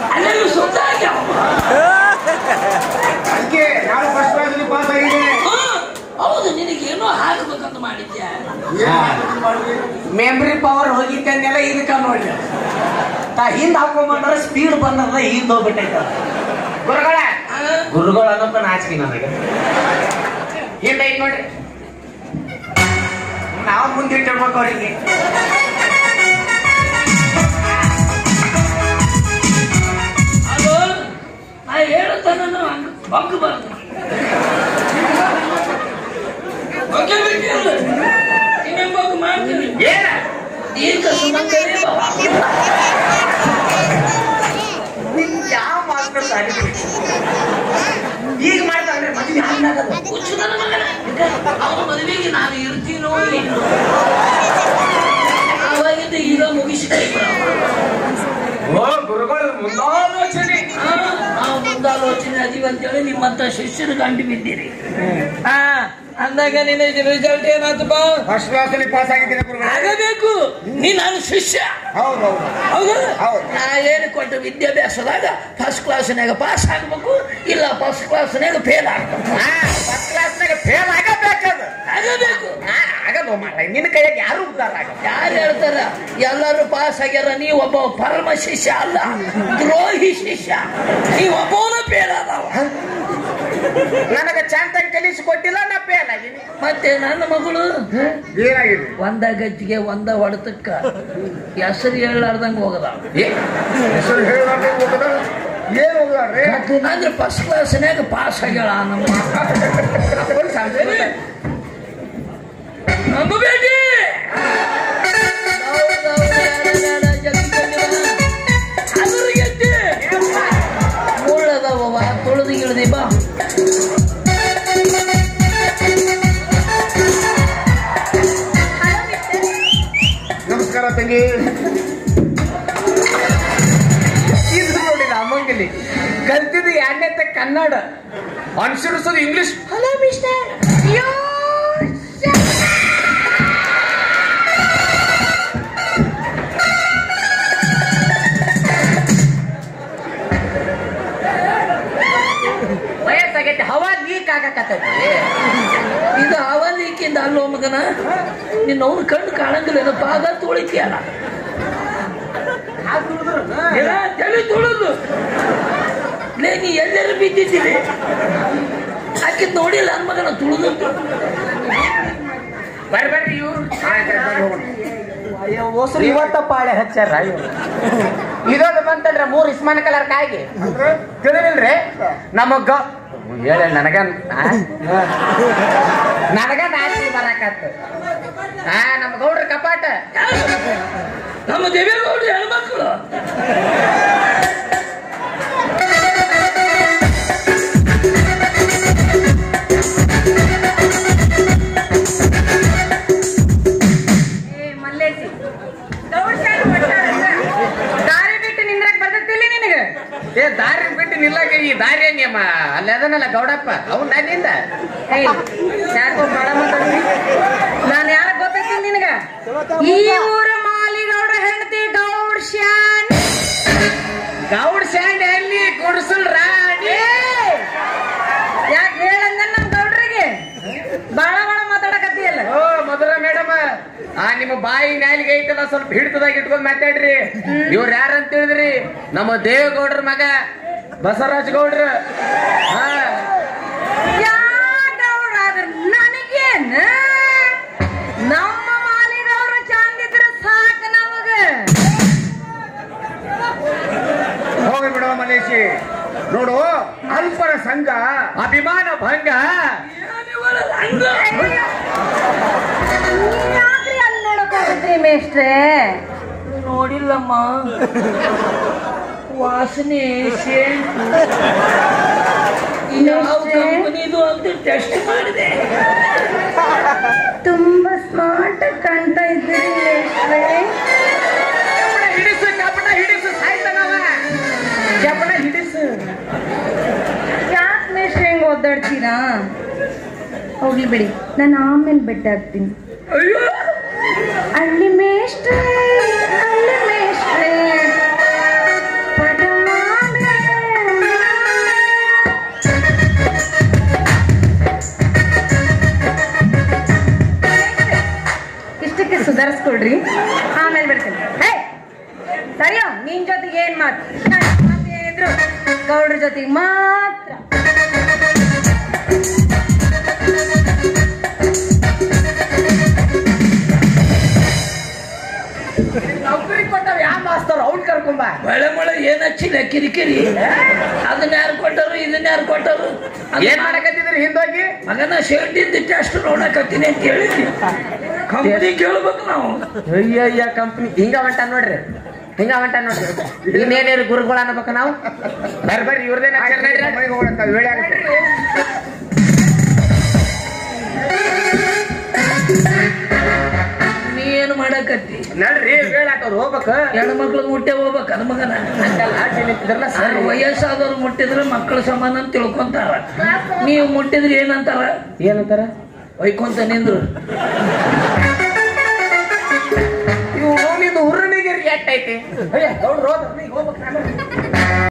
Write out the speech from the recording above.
ಅಲ್ಲೆಲ್ಲ ಸುತ್ತ ಆಗ್ಯಾವ ಅದಕ್ಕೆ ನಾನು ಫಸ್ಟ್ ಕ್ಲಾಸ್ ಪಾಸ್ ಆಗಿದ್ದೇನೆ ಹಾ, ಹೌದು ನಿನಗೇನೋ ಹಾಕ್ಬೇಕಂತ ಮಾಡಿದ್ಯಾ ಏನ್ ಮಾಡ್ಬೇಕು ಮಾಡ್ಲಿ? ಮೆಮ್ರಿ ಪವರ್ ಹೋಗಿದ್ದನ್ನೆಲ್ಲ ಇದಕ್ಕ ನೋಡಿ ತಾ ಹಿಂದ್ ಹಾಕೊಂಡ್ಬಂದ್ರ ಸ್ಪೀಡ್ ಬಂದ್ರ ಹಿಂದ್ ಹೋಗ್ಬಿಟ್ಟೈತ ಗುರುಗಳ ಆ, ಗುರುಗಳು ಅನ್ನೋದು ನಾಚಿಕೆ ನನಗೆ ಹಿಂದ ಐತ್ ನೋಡ್ರಿ ನಾವು ಮುಂದಿಟ್ಟಿರ್ಬೇಕು ಅವ್ರಿಗೆ ಅದು ನಾ ಹೇಳುತ್ತಾನ ಬಗ್ಗಬಾರ್ದು ಬಗ್ಗೆ ಬಿಟ್ಟಿಲ್ಲ ಇನ್ನೊಂದು ಬಗ್ಗ ಮಾಡ್ತೀನಿ ಏನ ದೀರ್ಘ ಸುಮಂಗಲೇ ಭವ. ಯಾವ ಮಾಸ್ತರ್ ಸಾಲಿ ಬಿಡಿ. ಈಗ ಮಾಡ್ತಾರೆ ಮದುವೆ ಹಂಗಾಗದು ಹುಚ್ಚು ನನ್ನ ಮಗನ ಅವನ ಮದುವೆಗೆ ನಾನು ಇರ್ತೀನೋ ಏನು ಅವಾಗಿಂದ ಈಗ ಮುಗಿಸಿ ಕೈ ಓ ಗುರುಗಳು ಮುಂದಾಲೋಚನೆ ಆ, ನಾವು ಮುಂದಾಲೋಚನೆ ಅದೀವಿ ಅಂತೇಳಿ ನಿಮ್ಮಂತ ಶಿಷ್ಯರು ಕಂಡು ಬಿದ್ದೀರಿ ಹಾ ಅಂದಾಗ ನಿನ್ನ ರಿಸಲ್ಟ್ ಏನಾಯ್ತಪ್ಪ ಫಸ್ಟ್ ಕ್ಲಾಸ್ ಅಲ್ಲಿ ಪಾಸ್ ಆಗಿದ್ದೇನೆ ಗುರುಗಳೇ ಆಗಬೇಕು ನೀ ನನ್ನ ಶಿಷ್ಯ ಹೌದು ಹೌದು ಹೌದು ಹೌದು. ನಾ ಏನು ಕೊಟ್ಟ ವಿದ್ಯಾಭ್ಯಾಸದಾಗ ಫಸ್ಟ್ ಕ್ಲಾಸ್ನಾಗ ಪಾಸ್ ಆಗ್ಬೇಕು ಇಲ್ಲ ಫಸ್ಟ್ ಕ್ಲಾಸ್ನಾಗ ಫೇಲ್ ಆಗ್ಬೇಕು ಫಸ್ಟ್ ಕ್ಲಾಸ್ನಾಗ ಫೇಲ್ ಆಗಬೇಕದು ಆಗಬೇಕು ಆಗಲ್ಲ ಮಾಡ ನಿನ್ನ ಕೈಯಾಗ ಯಾರು ಉದ್ದಾರ ಆಗಲ್ಲ ಯಾರು ಹೇಳ್ತಾರ ಎಲ್ಲರೂ ಪಾಸ್ ಆಗ್ಯಾರ ನೀ ಒಬ್ಬ ಪರಮ ಶಿಷ್ಯ ಅಲ್ಲ ದ್ರೋಹಿ ಶಿಷ್ಯ ನೀ ಒಬ್ಬವನ ಫೇಲ್ ಆದವ ನನಗೆ ಚಂದ ಕಲಿಸಿಕೊಟ್ಟಿಲ್ಲ ನಾ ಫೇಲ್ ಆಗಿನಿ ಮತ್ತೆ ನನ್ನ ಮಗಳು ಏನಾಗಿದೆ ಒಂದ ಗಜ್ಜಿಗೆ ಒಂದ ಹೊಡೆತಕ್ಕ ಹೆಸರು ಹೇಳಾರ್ದಂಗ ಹೋಗದ ಏ ಹೆಸರು ಹೇಳಲಾರ್ದೆ ಹೋಗದ ಏನ್ ಹೋಗ್ಲಾರ್ರಿ ಅಂದ್ರೆ ಫಸ್ಟ್ ಕ್ಲಾಸ್ನಾಗ ಪಾಸ್ ಆಗ್ಯಾಳ ನಮ್ಮ ನಮ್ಮ ಬೇಟಿ ಮುಳ್ಳದವ ತುಳಿದು ಇಳಿದಿ ಬಾ ನಮಸ್ಕಾರ ತಂಗಿ ಇದು ನೋಡಿ ನಮ್ಮಂಗಿಲ್ಲಿ ಕಲ್ತಿದ್ದು ಎರಡನೇ ಕನ್ನಡ ಅನುಸರಿಸೋದು ಇಂಗ್ಲಿಷ್ ಹಲೋ ಮಿಸ್ಟರ್ ವಯಸ್ಸಾಗೈತೆ ಹವಾ ಲೀಕ್ ಆಗಕತ್ತೈತಿ ಇದು ಅವಲಿಕ್ಕಿಂದ ಅಲ್ಲೋ ಮಗನ ನಿನ್ನ ಅವ್ನ ಕಣ್ಣು ಕಾಣಂಗಿಲ್ಲ ಪಾದ ತುಳಿತೀಯಲ್ಲ ಇಲ್ಲ, ತಲೆ ತುಳಿದು ಲೇ ನೀ ಎಲ್ಲರೂ ಬಿದ್ದಿದ್ದೀರಿ ಆಕಿದ್ ನೋಡಿಲ್ಲ ನನ್ನ ಮಗನ ತುಳಿದು ಬರ್ರಿ ಬರ್ರಿ ಇವ್ರು ಹೋಗೋಣ ಹೊಸರು ಇವತ್ತ ಪಾಳೆ ಹಚ್ಚಾರ ಇವ್ರು ಇದೊಂದು ಬಂತಲ್ರ ಮೂರ್ ಇಸ್ಮಾನ್ ಕಲರ್ ಕಾಯಿಗೆ ತಿಳಿದಿಲ್ರಿ ನಮಗ ಹೇಳ ನನಗ ಆ? ನನಗ ನಾಚಿ ಬರಾಕತ್ತ ಹಾ ನಮ್ ಗೌಡ್ರ ಕಪಾಟ ನಮ್ಮ ದೇವೇಗೌಡರು ಹೆಣ್ಮಕ್ಳು ಏ ಮಲ್ಲೇಸಿ ದೌಡ್ಸ್ಯಾಗ ಹೊಡ್ತಾರಲ್ಲ. ದಾರಿ ಬಿಟ್ಟು ನಿಂದ್ರಕ್ ಬರ್ತೈತಿಲ್ಲ ನಿನಗ ಏ ದಾರಿ ಬಿಟ್ಟು ನಿಲ್ಲಕ ಈ ದಾರಿ ನಿಯಮ ಅಲ್ಲಿ ಅದನ್ನಲ್ಲ ಗೌಡಪ್ಪ ಅವ್ನ ನನ್ನಿಂದ ಏಯ್ ಯಾಕೋ ಬಾಳ ಮಾತಾಡ್ತಿ ನಾನು ಯಾರ ಗೊತ್ತೈತಿ ನಿನಗ ಈ ಊರ ಮಾಲಿಗೌಡ ಹೆಂಡತಿ ಗೌಡ್ಶ್ಯಾನ್ ಗೌಡ್ ಸ್ಯಾಂಡ್ ಎಲ್ಲಿ ಗುಡ್ಸಲ್ ರಾಣಿ ಯಾಕೆ ಹೇಳಂದ ನಮ್ ಗೌಡ್ರಿಗೆ ಬಾಳ ಬಾಳ ಮಾತಾಡಕತ್ತೀಯಲ್ಲ ಓ ಮಧುರ ಮೇಡಮ್ ಆ ನಿಮ್ಮ ಬಾಯಿ ನಾಲಿಗೆ ಐತಲ್ಲ ಸ್ವಲ್ಪ ಹಿಡಿತದಾಗ ಇಟ್ಕೊಂಡ್ ಮಾತಾಡ್ರಿ ಇವ್ರ ಯಾರಂತ ಹೇಳಿದ್ರಿ ನಮ್ಮ ದೇವೇಗೌಡ್ರ ಮಗ ಬಸವರಾಜ್ ಗೌಡ್ರ ಹಾ ಯಾ ಗೌಡ ಆದ್ರ ನನಗೇನ ನಮ್ಮ ಮಾಲಿಗೌಡ್ರ ಚಂದಿದ್ರ ಸಾಕ ನಮಗ ಹೋಗಿ ಬಿಡೋ ಮಲೇಶಿ ನೋಡು ಅಲ್ಪರ ಸಂಘ ಅಭಿಮಾನ ಭಂಗ ಯಾಕ್ರಿ ಅಲ್ಲಿ ನೋಡಕ್ ಹೋಗತ್ರಿ ಮೇಷ್ಟ್ರೆ ನೋಡಿಲ್ಲಮ್ಮ ವಾಸನೆ ಸೇಂಟ್ ಯಾವ ಕಂಪನಿದು ಅಂತ ಟೆಸ್ಟ್ ಮಾಡಿದೆ ತುಂಬಾ ಸ್ಮಾರ್ಟ್ ಕಾಣ್ತಾ ಇದ್ದೀರಿ ಮೇಷ್ಟ್ರೆ ಹಿಡಿಸು ಕಪಟ ಹಿಡಿಸು ಸಾಯ್ತಾನವ ಕಪಟ ಹಿಡಿಸು ಯಾಕೆ ಮೇಷ್ಟ್ರೆ ಹೆಂಗ್ ಓದಾಡ್ತೀರಾ ಹೋಗ್ಲಿ ಬಿಡಿ ನಾನು ಆಮೇಲೆ ಬೆಟ್ಟ ಹಾಕ್ತೀನಿ ಅಯ್ಯೋ ಅಲ್ಲಿ ಮೇಷ್ಟ್ರೆ ಅಲ್ಲಿ ಮೇಷ್ಟ್ರೆ ಪಟ ಮಾಡಿ ಆಮೇಲೆ ಬಿಡ್ತೀನಿ ಹೇ ಸರಿಯೋ ನಿನ್ ಜೊತೆಗೆ ಏನ್ ಮಾತು ನನ್ ಮಾತು ಏನಿದ್ರು ಗೌಡ್ರ ಜೊತೆಗೆ ಮಾತ್ರ ನೌಕರಿ ಕೊಟ್ಟವ್ ಯಾವ ಮಾಸ್ತರ್ ಅವ್ನ್ ಕರ್ಕೊಂಬ ಮಳೆ ಮಳೆ ಏನ್ ಹಚ್ಚಿಲ್ಲ ಕಿರಿಕಿರಿ ಅದನ್ನ ಯಾರು ಕೊಟ್ಟರು ಇದನ್ನ ಯಾರು ಕೊಟ್ಟರು ಅದನ್ನ ಏನ್ ಮಾಡಕತ್ತಿದ್ರಿ ಹಿಂದೋಗಿ ಮಗನ ಶೇರ್ಡಿಂದ ಟೆಸ್ಟ್ ನೋಡಕತ್ತೀನಿ ಅಂತ ಹೇಳಿ ಕಂಪ್ನಿ ಕೇಳ್ಬೇಕು ನಾವು ಅಯ್ಯಯ್ಯ ಕಂಪ್ನಿ ಹಿಂಗ ಹೊಂಟ ನೋಡ್ರಿ ಹಿಂಗ ಹೊಂಟ ನೋಡ್ರಿ ಇನ್ನೇನೇನು ಗುರುಗಳು ಅನ್ಬೇಕು ನಾವು ಬರ್ರಿ ಬರ್ರಿ ಇವ್ರದೇನ ಮನೆಗೆ ಹೋಗೋಣ ವೇಳೆ ಆಗುತ್ತೆ ನೀ ಏನು ಮಾಡಕತ್ತಿ ನಡ್ರಿ ಬೇಡಾಟವ್ರು ಹೋಗ್ಬೇಕು ಹೆಣ್ಣು ಮಕ್ಳು ಮುಟ್ಟೆ ಹೋಗ್ಬೇಕು ಅದ ಮಗನ ಹಂಗಲ್ಲ ಆಚೆ ನಿಂತಿದ್ರಲ್ಲ ಆ ಸರಿ ವಯಸ್ಸಾದವ್ರು ಮುಟ್ಟಿದ್ರೆ ಮಕ್ಕಳ ಸಮಾನ ಅಂತ ತಿಳ್ಕೊಂತಾರ ನೀವು ಮುಟ್ಟಿದ್ರೆ ಏನಂತಾರ ಏನಂತಾರ ಒಯ್ಕೊಂತ ನಿಂದ್ರು ಇವು ನಿಂದು ಹುರುಣಿಗೆ ಎಟ್ಟೈತಿ ಅಯ್ಯ ಗೌಡ್ರು ಹೋದ್ರು, ನೀ ಹೋಗ್ಬೇಕು ನಾನು.